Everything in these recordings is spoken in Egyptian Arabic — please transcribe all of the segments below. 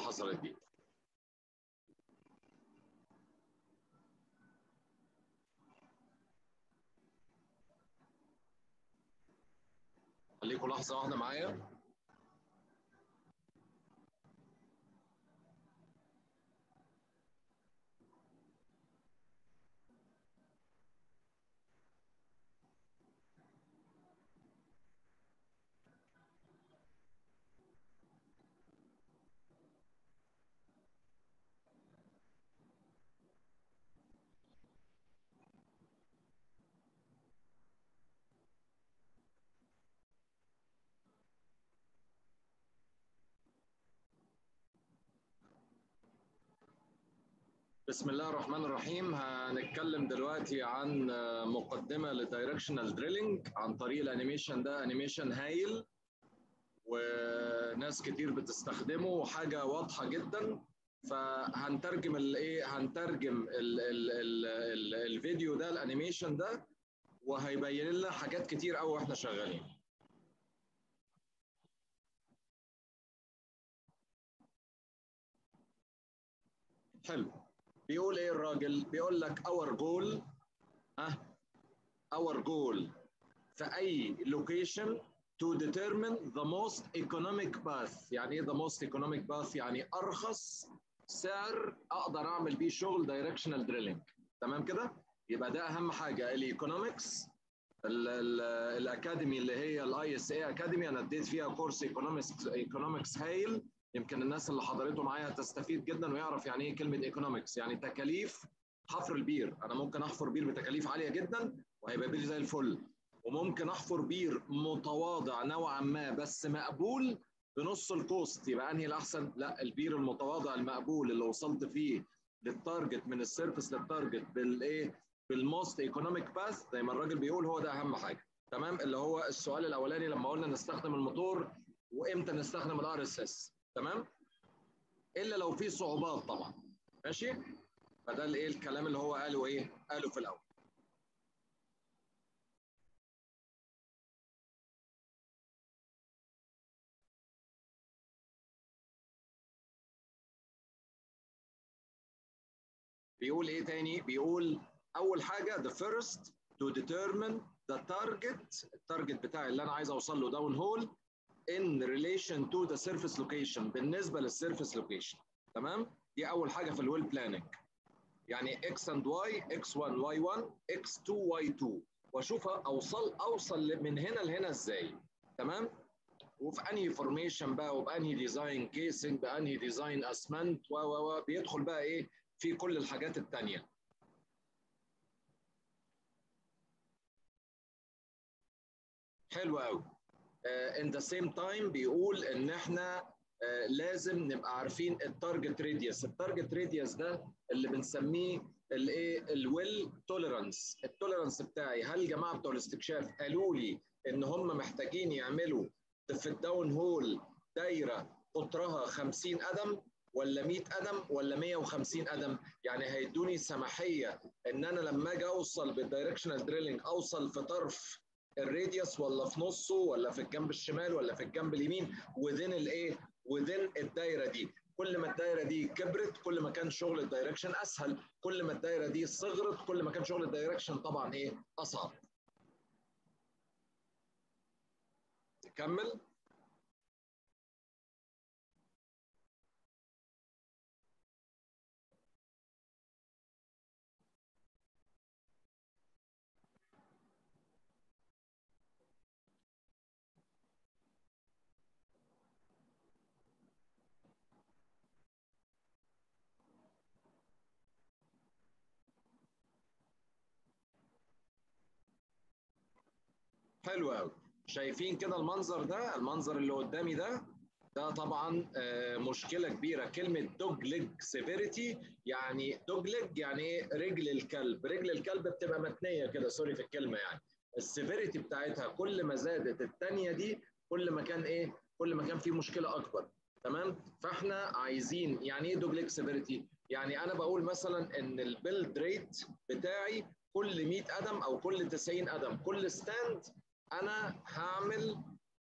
حصلت دي خليكم لحظة واحدة معايا بسم الله الرحمن الرحيم هنتكلم دلوقتي عن مقدمه للدايركشنال دريلينج عن طريق الانيميشن ده انيميشن هايل وناس كتير بتستخدمه وحاجه واضحه جدا فهنترجم الايه هنترجم ال ال ال ال الفيديو ده الانيميشن ده وهيبين لنا حاجات كتير قوي واحنا شغالين حلو بيقول ايه الراجل؟ بيقول لك اور جول ها اور جول في اي لوكيشن to determine the most economic path يعني ايه the most economic path يعني ارخص سعر اقدر اعمل بيه شغل دايركشنال دريلينج تمام كده يبقى ده اهم حاجه الايكونومكس الاكاديمي اللي هي الاي اس اي اكاديمي انا اديت فيها كورس ايكونومكس ايكونومكس هايل يمكن الناس اللي حضرته معايا تستفيد جدا ويعرف يعني ايه كلمه ايكونومكس يعني تكاليف حفر البير انا ممكن احفر بير بتكاليف عاليه جدا وهيبقى بير زي الفل وممكن احفر بير متواضع نوعا ما بس مقبول بنص الكوست يبقى انهي الاحسن؟ لا البير المتواضع المقبول اللي وصلت فيه للتارجت من السيرفس للتارجت بالايه؟ بالموست ايكونوميك باث زي ما الراجل بيقول هو ده اهم حاجه تمام اللي هو السؤال الاولاني لما قلنا نستخدم الموتور وامتى نستخدم الار اس اس تمام؟ الا لو في صعوبات طبعا ماشي؟ فده الايه الكلام اللي هو قاله ايه؟ قاله في الاول بيقول ايه تاني؟ بيقول اول حاجه the first to determine the target التارجت بتاعي اللي انا عايز اوصل له داون هول in relation to the surface location بالنسبه للسيرفيس لوكيشن تمام؟ دي اول حاجه في الويل بلاننج يعني x and y x1 y1 x2 y2 واشوف اوصل اوصل من هنا لهنا ازاي تمام؟ وفي انهي فورميشن بقى وبانهي ديزاين كيسنج بانهي ديزاين اسمنت و و بيدخل بقى ايه في كل الحاجات الثانيه حلو قوي ان ذا سيم تايم بيقول ان احنا uh, لازم نبقى عارفين التارجت راديوس التارجت راديوس ده اللي بنسميه الايه الويل توليرانس التوليرانس بتاعي هل الجماعه بتوع الاستكشاف قالوا لي ان هم محتاجين يعملوا في الداون هول دايره قطرها 50 قدم ولا 100 قدم ولا 150 قدم يعني هيدوني سماحيه ان انا لما اجي اوصل بالدايركشنال دريلينج اوصل في طرف الراديوس ولا في نصه ولا في الجنب الشمال ولا في الجنب اليمين وذين الايه وذين الدايره دي كل ما الدايره دي كبرت كل ما كان شغل الدايركشن اسهل كل ما الدايره دي صغرت كل ما كان شغل الدايركشن طبعا ايه اصعب نكمل حلو قوي شايفين كده المنظر ده المنظر اللي قدامي ده ده طبعا مشكله كبيره كلمه دوج ليج سيفيريتي يعني دوج ليج يعني ايه رجل الكلب رجل الكلب بتبقى متنيه كده سوري في الكلمه يعني السيفيريتي بتاعتها كل ما زادت الثانيه دي كل ما كان ايه كل ما كان في مشكله اكبر تمام فاحنا عايزين يعني ايه دوج ليج سيفيريتي يعني انا بقول مثلا ان البيلد ريت بتاعي كل 100 قدم او كل 90 قدم كل ستاند انا هعمل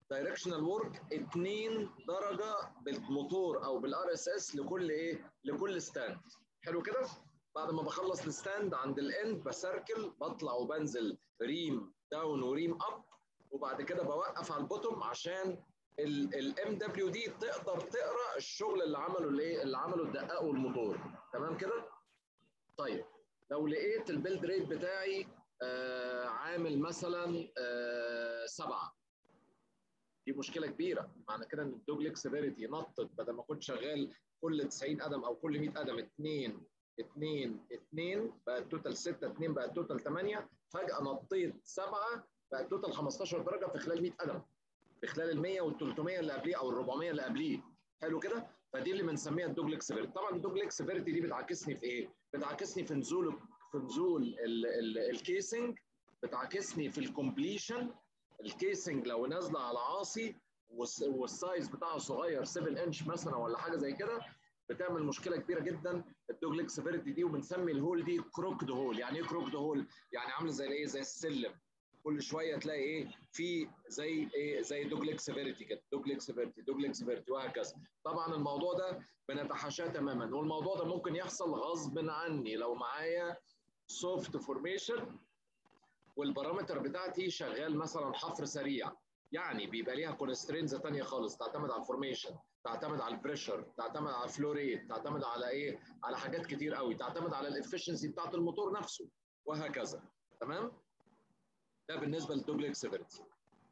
دايركشنال ورك 2 درجه بالموتور او بالار اس اس لكل ايه لكل ستاند حلو كده بعد ما بخلص الستاند عند الاند بسركل بطلع وبنزل ريم داون وريم اب وبعد كده بوقف على البوتوم عشان الام دبليو دي تقدر تقرا الشغل اللي عمله الايه اللي عمله الدقاق والموتور تمام كده طيب لو لقيت البيلد ريت بتاعي آه عامل مثلا آه سبعه دي مشكله كبيره معنى كده ان الدوجليك سيفيريتي نطت بدل ما كنت شغال كل 90 قدم او كل 100 قدم 2 2 2 بقى التوتال 6 2 بقى التوتال 8 فجاه نطيت 7 بقى التوتال 15 درجه في خلال 100 قدم في خلال ال 100 وال 300 اللي قبليه او ال 400 اللي قبليه حلو كده فدي اللي بنسميها الدوجليك سيفيريتي طبعا الدوجليك سيفيريتي دي بتعاكسني في ايه؟ بتعاكسني في نزول في نزول الكيسنج بتعاكسني في الكومبليشن الكيسنج لو نازله على عاصي والسايز بتاعها صغير 7 انش مثلا ولا حاجه زي كده بتعمل مشكله كبيره جدا الدوجليك سيفيريتي دي وبنسمي الهول دي كروكد هول يعني ايه كروكد هول؟ يعني عامله زي الايه؟ زي السلم كل شويه تلاقي ايه في زي ايه زي دوجليك سيفيريتي كده دوجليك سيفيريتي دوجليك سيفيريتي وهكذا طبعا الموضوع ده بنتحاشاه تماما والموضوع ده ممكن يحصل غصب عني لو معايا سوفت فورميشن والبارامتر بتاعتي شغال مثلا حفر سريع يعني بيبقى ليها كونسترينز ثانيه خالص تعتمد على الفورميشن تعتمد على البريشر تعتمد على الفلو ريت تعتمد على ايه على حاجات كتير قوي تعتمد على الافشنسي بتاعت الموتور نفسه وهكذا تمام ده بالنسبه للدوبلكس سيفيريتي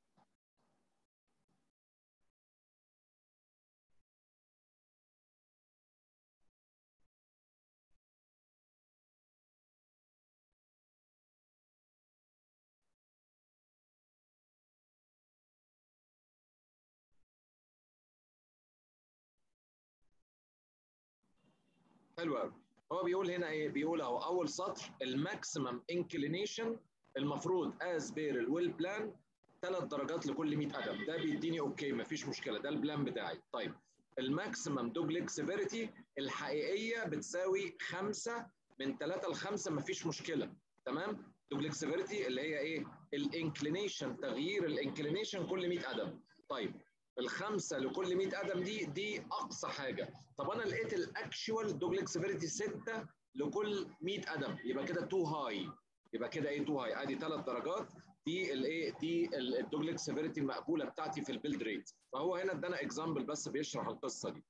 حلو قوي هو بيقول هنا ايه بيقول اهو اول سطر الماكسيمم انكلينيشن المفروض از بير الويل بلان ثلاث درجات لكل 100 قدم ده بيديني اوكي مفيش مشكله ده البلان بتاعي طيب الماكسيمم دوجليك سيفيريتي الحقيقيه بتساوي 5 من 3 ل 5 مفيش مشكله تمام دوجليك سيفيريتي اللي هي ايه الانكلينيشن تغيير الانكلينيشن كل 100 قدم طيب الخمسه لكل 100 قدم دي دي اقصى حاجه طب انا لقيت الاكشوال دوجليك سيفيريتي 6 لكل 100 قدم يبقى كده تو هاي يبقى كده ايه تو هاي ادي ثلاث درجات دي الايه دي الدوجليك سيفيريتي المقبوله بتاعتي في البيلد ريت فهو هنا ادانا اكزامبل بس بيشرح القصه دي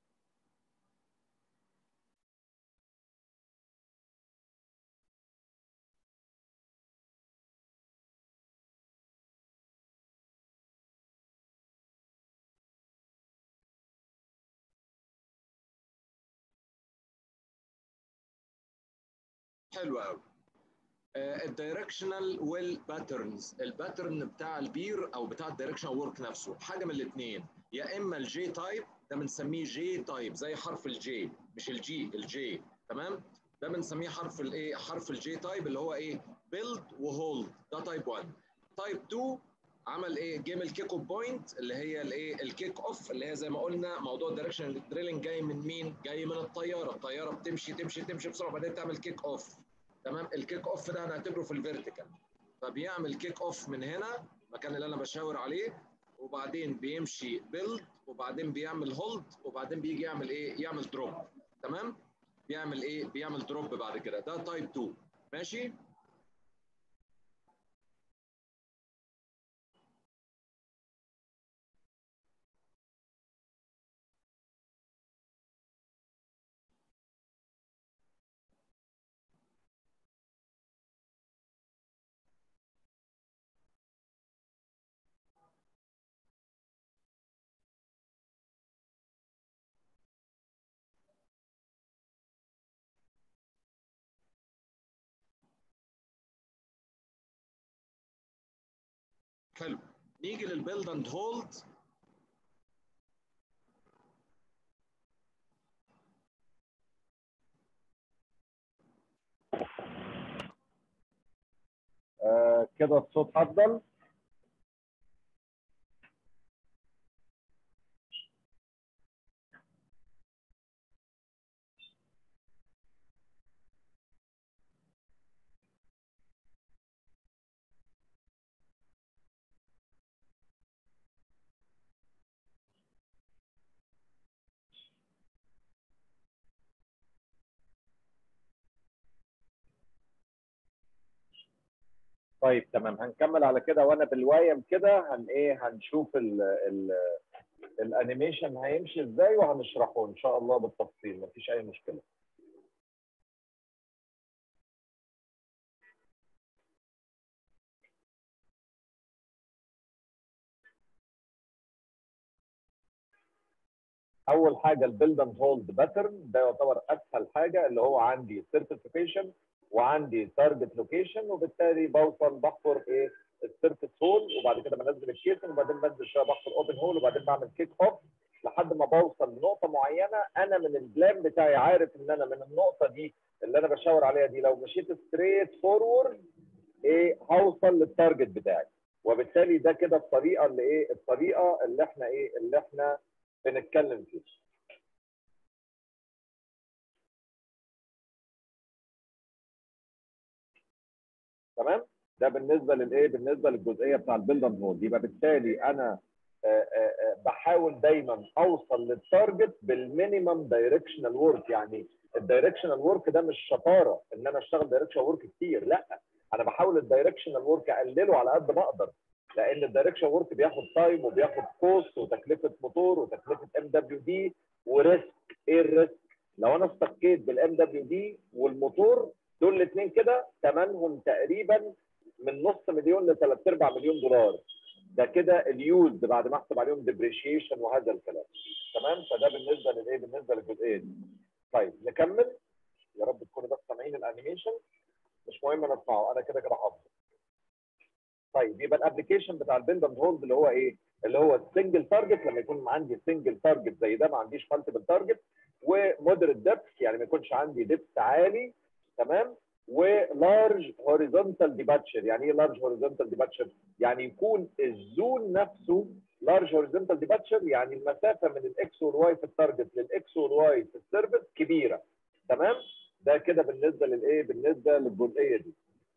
حلو قوي الدايركشنال ويل باترنز الباترن بتاع البير او بتاع الدايركشنال ورك نفسه حاجه من الاثنين يا اما الجي تايب ده بنسميه جي تايب زي حرف الجي مش الجي الجي تمام ده بنسميه حرف الايه حرف الجي تايب اللي هو ايه بيلد وهولد ده تايب 1 تايب 2 عمل ايه جيم الكيك اوف بوينت اللي هي الايه الكيك اوف اللي هي زي ما قلنا موضوع الدايركشن دريلنج جاي من مين جاي من الطياره الطياره بتمشي تمشي تمشي بسرعه وبعدين تعمل كيك اوف تمام الكيك اوف ده هنعتبره في الفيرتيكال فبيعمل كيك اوف من هنا المكان اللي انا بشاور عليه وبعدين بيمشي بيلد وبعدين بيعمل هولد وبعدين بيجي يعمل ايه يعمل دروب تمام بيعمل ايه بيعمل دروب بعد كده ده تايب 2 ماشي حلو نيجي للبيلد اند هولد آه كده الصوت افضل طيب تمام هنكمل على كده وانا بالوايم كده هن ايه هنشوف ال ال الانيميشن هيمشي ازاي وهنشرحه ان شاء الله بالتفصيل مفيش اي مشكله اول حاجه البيلد اند هولد باترن ده يعتبر اسهل حاجه اللي هو عندي سيرفيسيفيشن وعندي تارجت لوكيشن وبالتالي بوصل بحفر ايه السيرفيس هول وبعد كده بنزل الكيسن وبعدين بنزل شويه بحفر اوبن هول وبعدين بعمل كيك اوف لحد ما بوصل لنقطه معينه انا من البلان بتاعي عارف ان انا من النقطه دي اللي انا بشاور عليها دي لو مشيت ستريت فورورد ايه هوصل للتارجت بتاعي وبالتالي ده كده الطريقه اللي ايه الطريقه اللي احنا ايه اللي احنا بنتكلم فيها تمام ده بالنسبه للايه بالنسبه للجزئيه بتاع البيلد اند هولد يبقى بالتالي انا آآ آآ بحاول دايما اوصل للتارجت بالمينيمم دايركشنال ورك يعني الدايركشنال ورك ده مش شطاره ان انا اشتغل دايركشنال ورك كتير لا انا بحاول الدايركشنال ورك اقلله على قد ما اقدر لان الدايركشن ورك بياخد تايم وبياخد كوست وتكلفه موتور وتكلفه ام دبليو دي وريسك ايه الريسك؟ لو انا استقيت بالام دبليو دي والموتور دول الاثنين كده ثمنهم تقريبا من نص مليون لثلاث ارباع مليون دولار ده كده اليوزد بعد ما احسب عليهم ديبريشيشن وهذا الكلام تمام فده بالنسبه للايه بالنسبه للجزئيه دي طيب نكمل يا رب تكونوا بس سامعين الانيميشن مش مهم انا اسمعه انا كده كده حافظه طيب يبقى الابلكيشن بتاع البيلد اند هولد اللي هو ايه؟ اللي هو السنجل تارجت لما يكون عندي سنجل تارجت زي ده ما عنديش مالتيبل تارجت ومودريت ديبث يعني ما يكونش عندي ديبث عالي تمام ولارج هوريزونتال ديباتشر يعني ايه لارج هوريزونتال ديباتشر؟ يعني يكون الزون نفسه لارج هوريزونتال ديباتشر يعني المسافه من الاكس والواي في التارجت للاكس والواي في السيرفيس كبيره تمام؟ ده كده بالنسبه للايه؟ بالنسبه للجزئيه دي.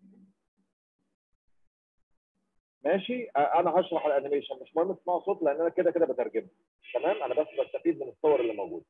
ماشي انا هشرح الانيميشن مش مهم تسمعوا صوت لان انا كده كده بترجمه تمام انا بس بستفيد من الصور اللي موجوده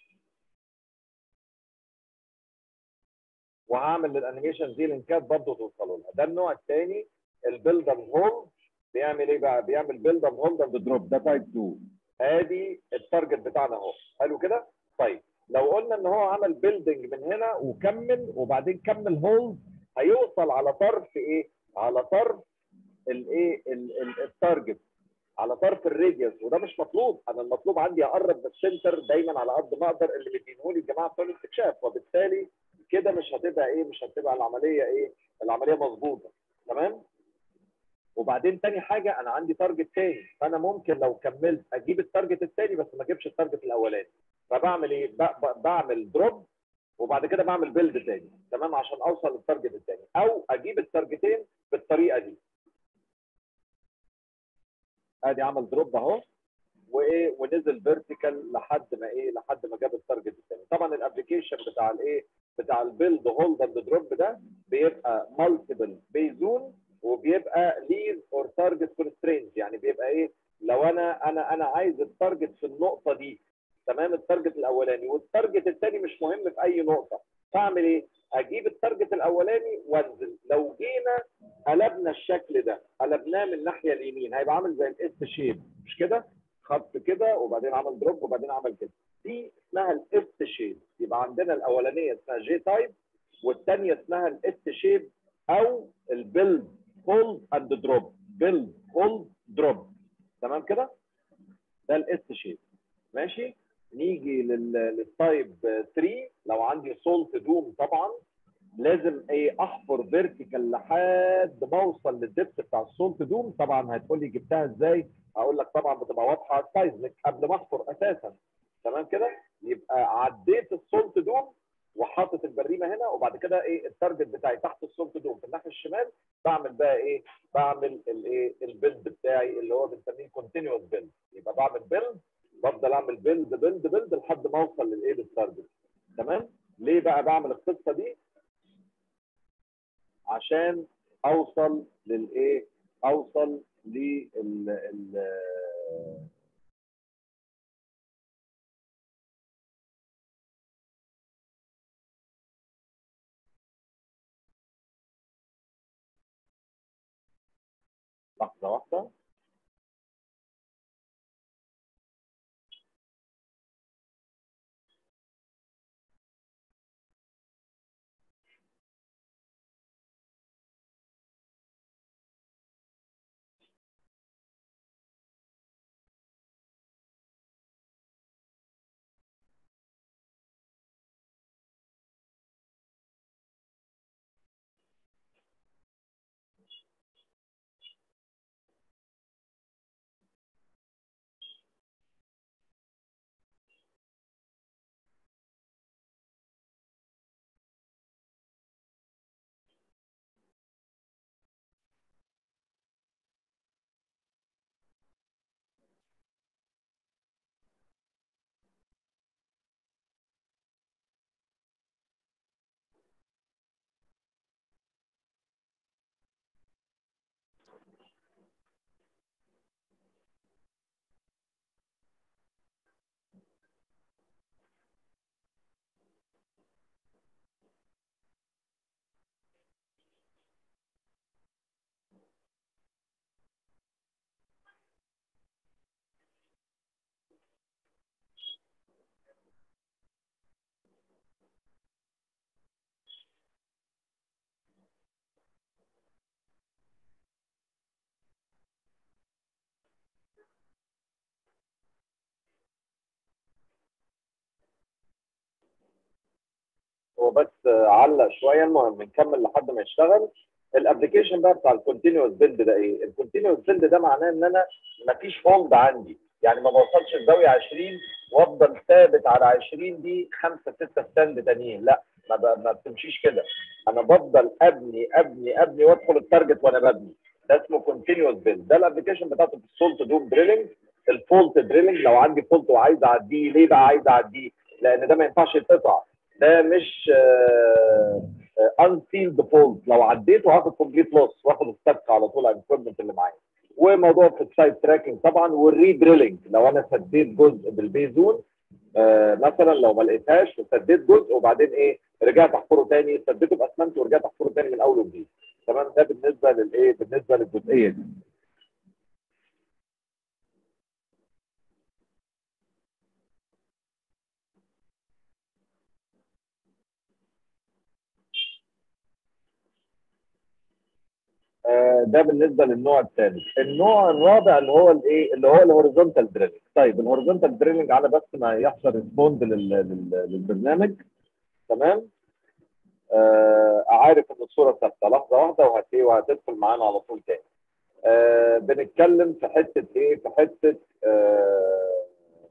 وهعمل للانيميشن دي لينكات برضه توصلوا لها ده النوع الثاني البيلد اند هولد بيعمل ايه بقى بيعمل بيلد اند هولد اند دروب ده تايب 2 ادي التارجت بتاعنا اهو حلو كده طيب لو قلنا ان هو عمل بيلدنج من هنا وكمل وبعدين كمل هولد هيوصل على طرف ايه على طرف الايه التارجت على طرف الراديوس وده مش مطلوب انا المطلوب عندي اقرب من السنتر دايما على قد ما اقدر اللي مدينهولي الجماعه بتوع الاستكشاف وبالتالي كده مش هتبقى ايه مش هتبقى العمليه ايه العمليه مظبوطه تمام وبعدين تاني حاجه انا عندي تارجت تاني فانا ممكن لو كملت اجيب التارجت التاني بس ما اجيبش التارجت الاولاني فبعمل ايه بعمل دروب وبعد كده بعمل بيلد تاني تمام عشان اوصل للتارجت التاني او اجيب التارجتين بالطريقه دي ادي عمل دروب اهو وايه ونزل فيرتيكال لحد ما ايه لحد ما جاب التارجت الثاني طبعا الابلكيشن بتاع الايه بتاع البيلد هولد اند دروب ده بيبقى مالتيبل بيزون وبيبقى ليز اور تارجت كونسترينز يعني بيبقى ايه لو انا انا انا عايز التارجت في النقطه دي تمام التارجت الاولاني والتارجت الثاني مش مهم في اي نقطه فاعمل ايه اجيب التارجت الاولاني وانزل لو جينا قلبنا الشكل ده قلبناه من الناحيه اليمين هيبقى عامل زي الاس شيب مش كده خط كده وبعدين عمل دروب وبعدين عمل كده دي اسمها الاس شيب يبقى عندنا الاولانيه اسمها جي تايب والثانيه اسمها الاس شيب او البيلد هولد اند دروب بيلد هولد دروب تمام كده ده الاس شيب ماشي نيجي للتايب 3 لو عندي سولت دوم طبعا لازم ايه احفر فيرتيكال لحد ما اوصل للدبس بتاع السولت دوم طبعا هتقول لي جبتها ازاي هقول لك طبعا بتبقى واضحه على السايزمك قبل ما احفر اساسا تمام كده يبقى عديت السولت دوم وحاطط البريمه هنا وبعد كده ايه التارجت بتاعي تحت السولت دوم في الناحيه الشمال بعمل بقى ايه بعمل الايه البيلد بتاعي اللي هو بنسميه كونتينوس بيلد يبقى بعمل بيلد بفضل اعمل بيلد بيلد بيلد لحد ما اوصل للايه للتارجت تمام ليه بقى بعمل القصه دي عشان اوصل للايه اوصل لل ال... لحظه واحده هو بس علق شويه المهم نكمل لحد ما يشتغل الابلكيشن بقى بتاع الكونتينوس بيلد ده ايه؟ الكونتينوس بيلد ده معناه ان انا مفيش هولد عندي يعني ما بوصلش الزاويه 20 وافضل ثابت على 20 دي 5 6 ستاند تانيين لا ما, ب... ما بتمشيش كده انا بفضل ابني ابني ابني وادخل التارجت وانا ببني ده اسمه كونتينوس بيلد ده الابلكيشن بتاعته في السولت دوم دريلنج الفولت دريلنج لو عندي فولت وعايز اعديه ليه بقى عايز اعديه؟ لان ده ما ينفعش يتقطع ده مش انسيلد فولت لو عديته هاخد كومبليت لوس واخد السبك على طول على الاكويبمنت اللي معايا وموضوع في السايد تراكنج طبعا والري دريلنج لو انا سديت جزء بالبيزون آه مثلا لو ما لقيتهاش وسديت جزء وبعدين ايه رجعت احفره تاني سديته باسمنت ورجعت احفره تاني من اول وجديد تمام ده بالنسبه للايه بالنسبه للجزئيه دي ده بالنسبه للنوع الثالث النوع الرابع اللي هو الايه اللي هو الهوريزونتال دريلنج طيب الهوريزونتال دريلنج على بس ما يحصل ريسبوند للبرنامج تمام آه عارف ان الصوره ثابته لحظه واحده وهتلاقيه وهتدخل معانا على طول تاني آه بنتكلم في حته ايه في حته آه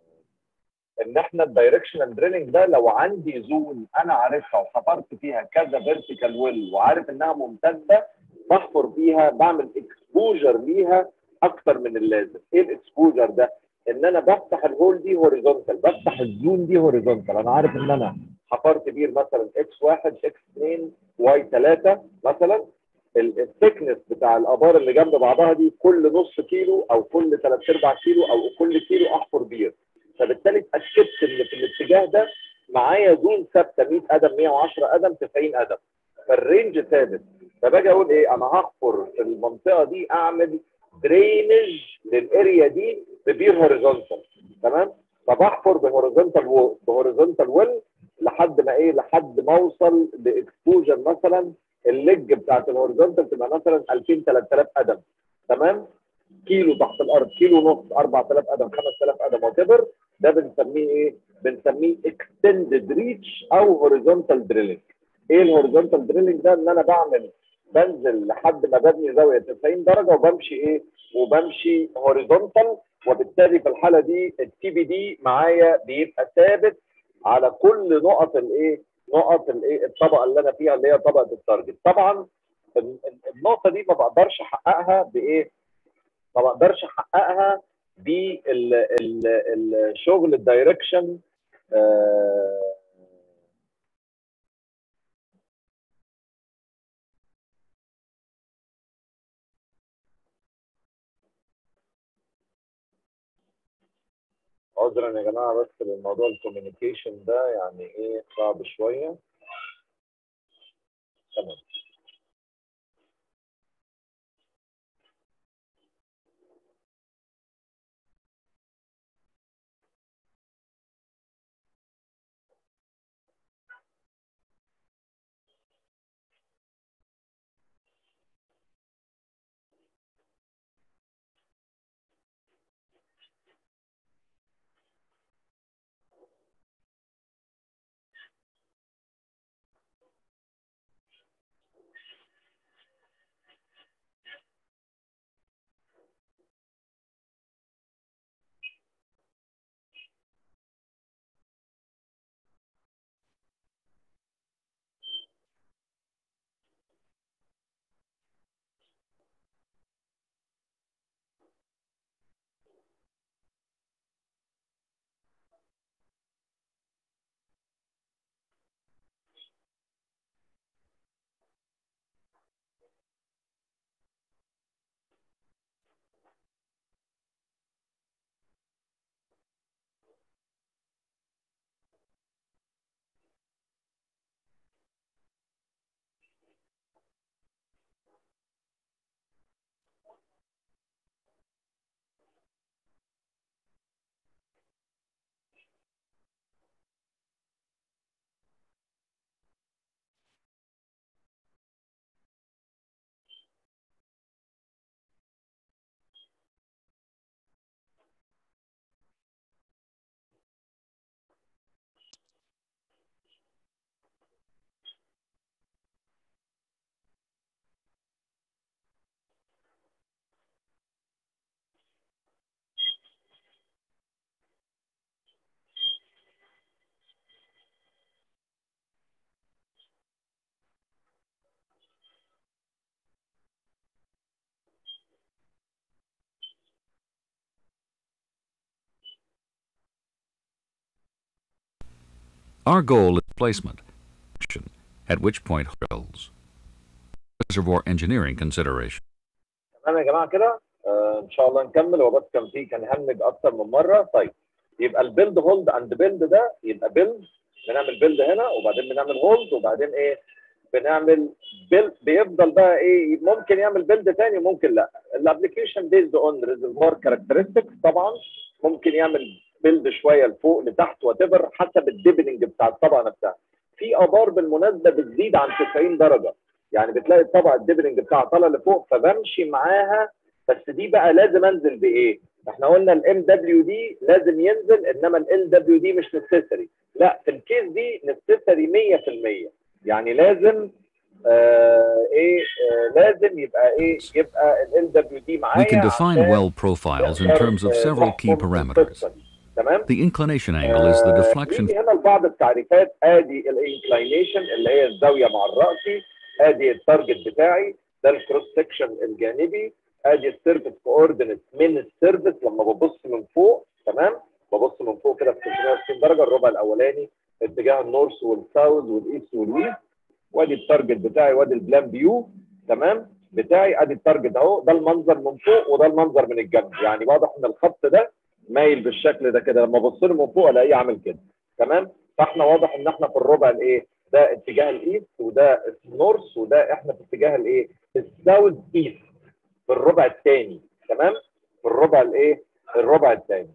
ان احنا الدايركشنال دريلنج ده لو عندي زون انا عارفها وحفرت فيها كذا فيرتيكال ويل وعارف انها ممتده بحفر فيها بعمل اكسبوجر ليها اكتر من اللازم ايه الاكسبوجر ده ان انا بفتح الهول دي هوريزونتال بفتح الزون دي هوريزونتال انا عارف ان انا حفرت بير مثلا اكس 1 اكس 2 واي 3 مثلا الثيكنس بتاع الابار اللي جنب بعضها دي كل نص كيلو او كل ثلاث ارباع كيلو او كل كيلو احفر بير فبالتالي اتاكدت ان في الاتجاه ده معايا زون ثابته 100 قدم 110 قدم 90 قدم فالرينج ثابت فباجي اقول ايه انا هحفر في المنطقه دي اعمل درينج للاريا دي ببير هوريزونتال تمام فبحفر بهوريزونتال وول بهوريزونتال ويل لحد ما ايه لحد ما اوصل لاكسبوجر مثلا الليج بتاعت الهوريزونتال تبقى مثلا 2000 3000 قدم تمام كيلو تحت الارض كيلو ونص 4000 قدم 5000 قدم وات ده بنسميه ايه؟ بنسميه اكستندد ريتش او هوريزونتال دريلنج ايه الهوريزونتال دريلنج ده ان انا بعمل بنزل لحد ما ببني زاويه 90 درجه وبمشي ايه؟ وبمشي هوريزونتال وبالتالي في الحاله دي التي بي دي معايا بيبقى ثابت على كل نقط الايه؟ نقط الايه؟ الطبقه اللي انا فيها اللي هي طبقه التارجت. طبعا النقطه دي ما بقدرش احققها بايه؟ ما بقدرش احققها بالشغل الدايركشن آه عذرا يا جماعه بس الموضوع الكوميونيكيشن ده يعني ايه صعب شويه تمام Our goal is placement, at which point drills. Reservoir engineering consideration. تمام يا جماعه كده آه ان شاء الله نكمل هو بس كان في كان هنج اكتر من مره طيب يبقى البيلد هولد اند بيلد ده يبقى بيلد بنعمل بيلد هنا وبعدين بنعمل هولد وبعدين ايه بنعمل بيلد بيفضل بقى ايه ممكن يعمل بيلد تاني ممكن لا الابلكيشن بيزد اون ريزرفوار كاركترستكس طبعا ممكن يعمل بيلد شويه لفوق لتحت وات ايفر حسب الديبننج بتاع الطبقه نفسها في ابار بالمناسبه بتزيد عن 90 درجه يعني بتلاقي الطبقه الديبننج بتاعها طالع لفوق فبمشي معاها بس دي بقى لازم انزل بايه؟ احنا قلنا الام دبليو دي لازم ينزل انما ال دبليو دي مش نسيسري لا في الكيس دي نسيسري 100% يعني لازم آه ايه آه لازم يبقى ايه يبقى ال دبليو دي معايا We can define عشان well profiles in نقدر، terms of آه، several key نحكم parameters. القصة دي. تمام؟ The inclination angle is the آه، deflection نيجي هنا لبعض التعريفات ادي الانكلينيشن اللي هي الزاويه مع الراسي ادي التارجت بتاعي ده الكروس سكشن الجانبي ادي السيرفيس كوردينيت من السيرفيس لما ببص من فوق تمام ببص من فوق كده في 360 درجه الربع الاولاني اتجاه النورث والساوث والايست والويست وادي التارجت بتاعي وادي البلان فيو تمام بتاعي ادي التارجت اهو ده المنظر من فوق وده المنظر من الجنب يعني واضح ان الخط ده مايل بالشكل ده كده لما ابص له من فوق الاقيه عامل كده تمام فاحنا واضح ان احنا في الربع الايه ده اتجاه الايست وده النورث وده احنا في اتجاه الايه الساوث ايست في الربع الثاني تمام في الربع الايه الربع الثاني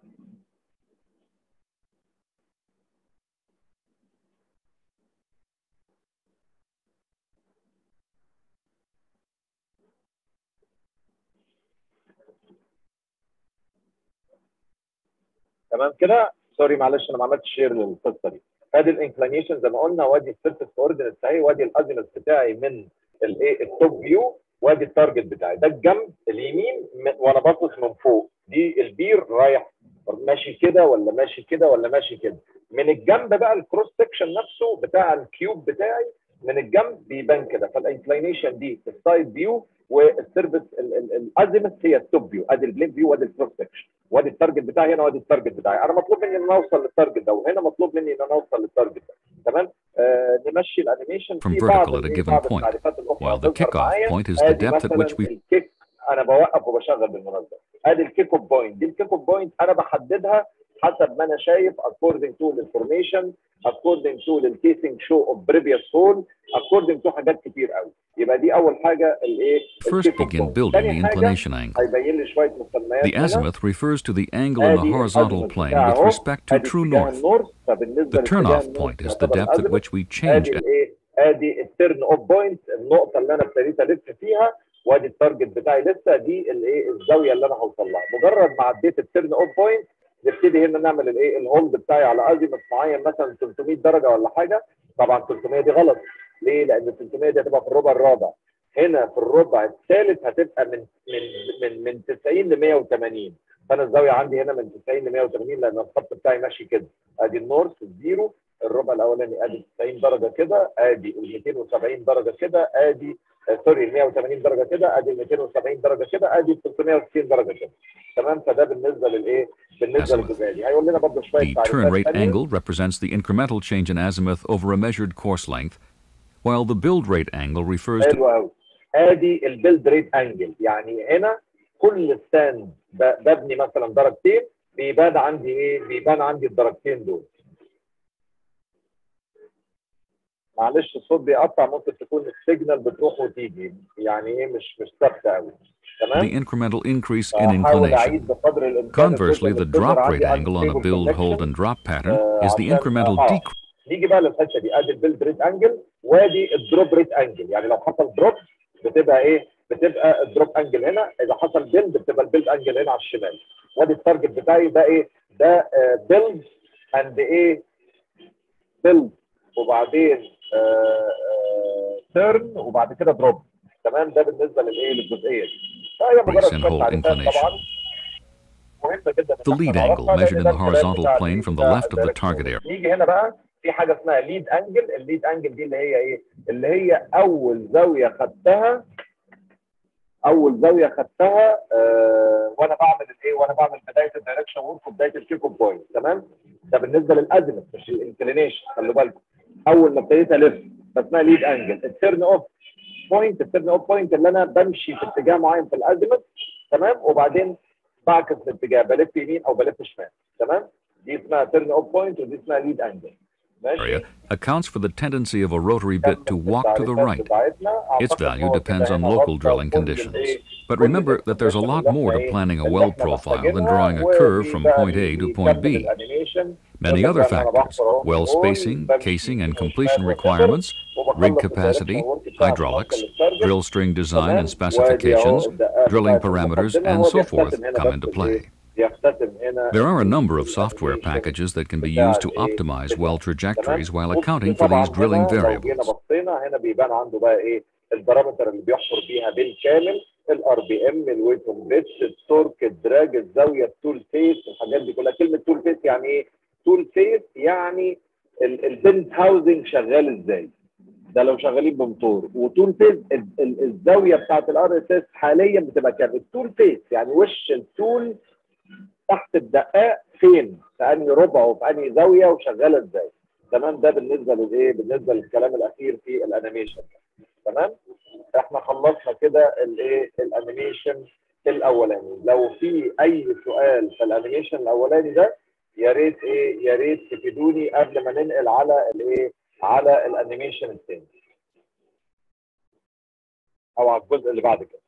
تمام كده سوري معلش انا ما عملتش شير للقصه دي ادي الانكلينيشن زي ما قلنا وادي السيرفيس كوردينيتس اهي وادي الازيموث بتاعي من الايه التوب فيو وادي التارجت بتاعي ده الجنب اليمين م- وانا باصص من فوق دي البير رايح ماشي كده ولا ماشي كده ولا ماشي كده من الجنب بقى الكروس سكشن نفسه بتاع الكيوب بتاعي من الجنب بيبان كده فالانكلينيشن دي السايد فيو والسيرفيس الازيموث هي التوب فيو ادي البلين فيو وادي الكروس سكشن وادي التارجت بتاعي هنا وادي التارجت بتاعي انا مطلوب مني ان انا اوصل للتارجت ده وهنا مطلوب مني ان انا اوصل للتارجت ده تمام آه نمشي الانيميشن From في بعض vertical at a الإيه، given بعض point, التعريفات الأخرى while the هتظهر kickoff معايا. point is the آدي depth at مثلاً which we الكيك انا بوقف وبشغل بالمناسبه ادي الكيك اوف بوينت دي الكيك اوف بوينت انا بحددها حسب ما انا شايف according to الفورميشن according to الكيسنج شو اوف previous hole according to حاجات كتير قوي يبقى دي اول حاجه الايه First begin building the inclination angle. هيبين لي شويه مسميات The هنا. azimuth refers to the angle in the آدي horizontal الأزمة plane بتاعه with أهو. respect to آدي true اتجاه north. النورث فبالنسبه The لاتجاه turnoff النورث point is the يعتبر depth at الأزمة. which we change ادي الايه ادي التيرن اوف بوينت النقطه اللي انا ابتديت الف فيها وادي التارجت بتاعي لسه دي الايه الزاويه اللي انا هوصل لها مجرد ما عديت التيرن اوف بوينت نبتدي هنا نعمل الايه الهولد بتاعي على ازيموث معين مثلا 300 درجه ولا حاجه طبعا 300 دي غلط ليه؟ لان 300 دي هتبقى في الربع الرابع هنا في الربع الثالث هتبقى من من من من 90 ل 180 فانا الزاويه عندي هنا من 90 ل 180 لان الخط بتاعي ماشي كده ادي النورث الزيرو الربع الاولاني ادي 90 درجه كده ادي ال 270 درجه كده ادي آه، سوري ال 180 درجه كده ادي ال 270 درجه كده ادي ال 360 درجه كده تمام فده بالنسبه للايه؟ بالنسبه Azimuth. للجزئيه دي هيقول لنا برضه شويه The turn تعريفات rate تانية. angle represents the incremental change in azimuth over a measured course length, while the build rate angle refers to حلو قوي ادي البيلد ريت انجل يعني هنا كل ستاند ب- ببني مثلا درجتين بيبان عندي ايه؟ بيبان عندي الدرجتين دول. معلش الصوت بيقطع ممكن تكون السيجنال بتروح وتيجي يعني ايه مش مش ثابته قوي the تمام؟ incremental increase in هحاول inclination. اعيد بقدر الامكان Conversely, الجزء the اللي drop بتظهر rate عندي angle on a unstable build, hold, connection. and drop pattern آه، is the عشان- incremental آه. decrease نيجي بقى للحته دي ادي البيلد ريت انجل وادي الدروب ريت انجل يعني لو حصل دروب بتبقى ايه؟ بتبقى الدروب انجل هنا اذا حصل بيلد بتبقى البيلد انجل هنا على الشمال وادي التارجت بتاعي ده ايه؟ ده بيلد اند ايه؟ بيلد وبعدين تيرن وبعد كده دروب تمام ده بالنسبه للايه؟ للجزئيه دي فهي مجرد Brace and شوية hold تعريفات inclination. طبعا مهمه جدا The إن إحنا lead نعرفها، angle لأن measured in ده the الكلام horizontal بتاع plane from the بتاع left of the الدايركت target موديل. area. نيجي هنا بقى في حاجه اسمها ليد انجل الليد انجل دي اللي هي ايه اللي هي اول زاويه خدتها اول زاويه خدتها آه وانا بعمل الايه وانا بعمل بدايه الدايركشن وورك وبدايه الكيك اوف بوينت تمام ده بالنسبه للازمه مش الانكلينيشن خلي بالكم اول ما ابتديت الف فاسمها ليد انجل التيرن اوف بوينت التيرن اوف بوينت اللي انا بمشي في اتجاه معين في الازمه تمام وبعدين بعكس الاتجاه بلف يمين او بلف شمال تمام دي اسمها تيرن اوف بوينت ودي اسمها ليد انجل ماشي area accounts for the tendency of a rotary bit to walk to the right. Its value depends on local drilling conditions. But remember that there's a lot more to planning a well profile than drawing a curve from point A to point B. Many other factors, well spacing, casing and completion requirements, rig capacity, hydraulics, drill string design and specifications, drilling parameters, and so forth come into play. There are a number of software packages that can be used to optimize well trajectories while accounting for these drilling variables. بصينا هنا بيبان عنده بقى ايه البارامتر اللي بيحفر بيها بالكامل الار بي ام الويت اوف بيتش التورك الدراج الزاويه التول فيس الحاجات دي كلها كلمه تول فيس يعني ايه؟ تول فيس يعني البنت هاوزنج شغال ازاي؟ ده لو شغالين بموتور وتول فيس ال- ال- الزاويه بتاعت الار اس اس حاليا بتبقى كام؟ التول فيس يعني وش التول تحت الدقاق فين؟ في انهي ربع وفي انهي زاويه وشغاله ازاي؟ تمام ده بالنسبه للايه؟ بالنسبه للكلام الاخير في الانيميشن تمام؟ احنا خلصنا كده الايه؟ الانيميشن الاولاني لو في اي سؤال في الانيميشن الاولاني ده يا ريت ايه؟ يا ريت تفيدوني قبل ما ننقل على الايه؟ على الانيميشن الثاني او على الجزء اللي بعد كده